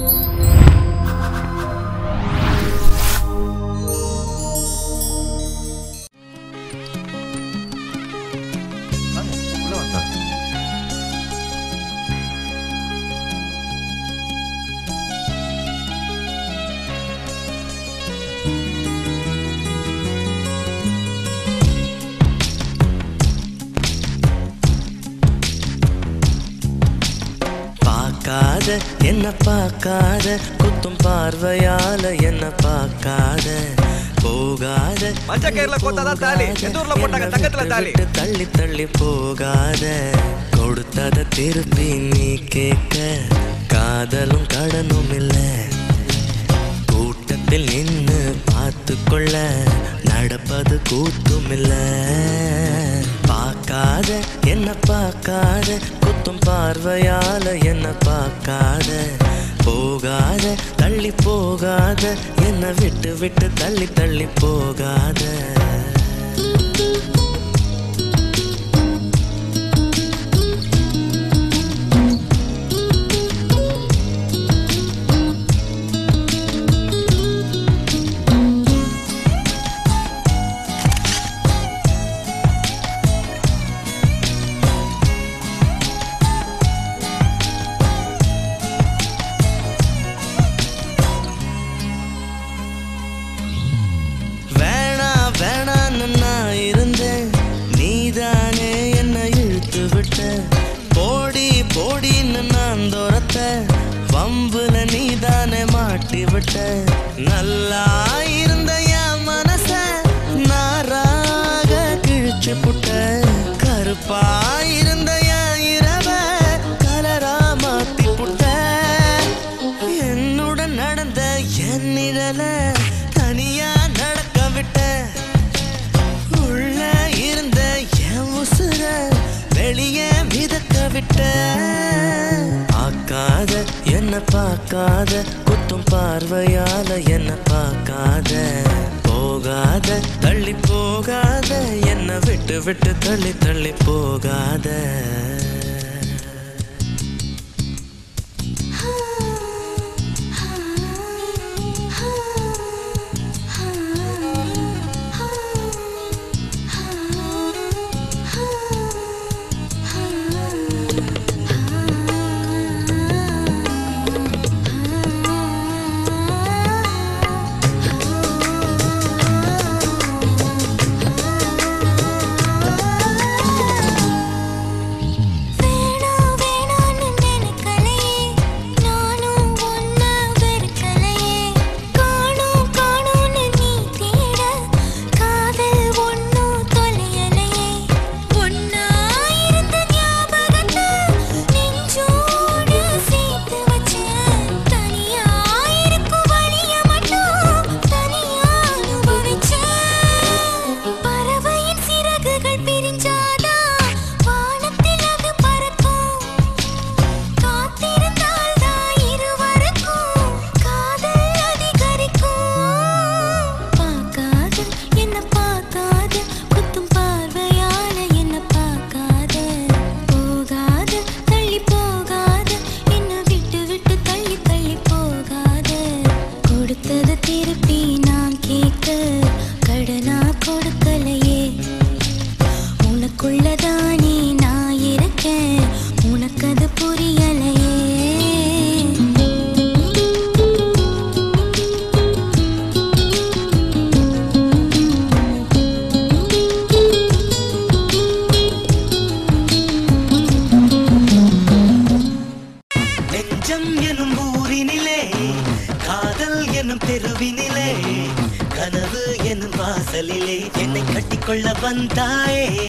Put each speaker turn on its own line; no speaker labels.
பார்க்காத என்ன பார்க்காத குத்தும் பார்வையால என்ன பார்க்காத போகாத
மஞ்ச கயிறுல கோத்தாதான் தாலி. எந்த ஊர்ல போட்டாங்க தங்கத்துல தாலி?
விட்டு தள்ளி தள்ளி போகாத கொடுத்தத திருப்பி நீ கேட்க காதலும் கடனும் இல்லை கூட்டத்தில் நின்னு பார்த்து கொள்ள நடப்பது கூத்தும் இல்ல பார்க்காத என்ன பார்க்காத குத்தும் பார்வையால என்ன பார்க்காத போகாத தள்ளி போகாத என்ன விட்டு விட்டு தள்ளி தள்ளி போகாத வேணா வேணான்னு நான் இருந்தேன் நீதானே என்ன இழுத்து விட்ட போடி போடின்னு நான் துரத்த வம்புல நீதானே மாட்டி விட்ட நல்லா இருந்த என் மனச நாராக கிழிச்சு புட்ட கருப்பா இருந்த என் இரவ கலரா மாத்தி புட்ட என்னுடன் நடந்த என் நிழல தனியா நடக்க விட்ட உள்ள இருந்த என் உசுர வெளியே மிதக்க விட்ட பார்க்காத என்ன பார்க்காத குத்தும் பார்வையால என்ன பார்க்காத போகாத தள்ளி போகாத என்ன விட்டு விட்டு தள்ளி தள்ளி போகாத
வேணா வேணான்னு நினைக்கலையே நானும் ஒன்ன வெறுக்கலையே காணோம் காணோம்னு நீ தேட காதல் ஒன்னும் தொலையலையே ஒன்னா இருந்த ஞாபகத்தை நெஞ்சோடு சேர்த்து வச்சேன் தனியா இருக்கும் வழிய மட்டும் தனியா அனுபவிச்சேன் பறவையின் சிறகுகள் பிரிஞ்சாதான் வானத்தில் அது பறக்கும் காத்திருந்தால் தான் இருவருக்கும் காதல் அதிகரிக்கும் பார்க்காத என்ன பார்க்காத குத்தும் பார்வையால என்ன பார்க்காத போகாத தள்ளி போகாத என்ன விட்டு விட்டு தள்ளி தள்ளி போகாத கொடுத்தது திருப்பி நான் கேட்க கடனா கொடுக்கலையே உனக்குள்ளதானே நான் இருக்கேன் உனக்கு அது புரியலையே
நெஞ்சம் எனும் ஊரினிலே காதல் எனும் தெருவினிலே கனவு எனும் வாசலிலே என்னை கட்டிக்கொள்ள வந்தாயே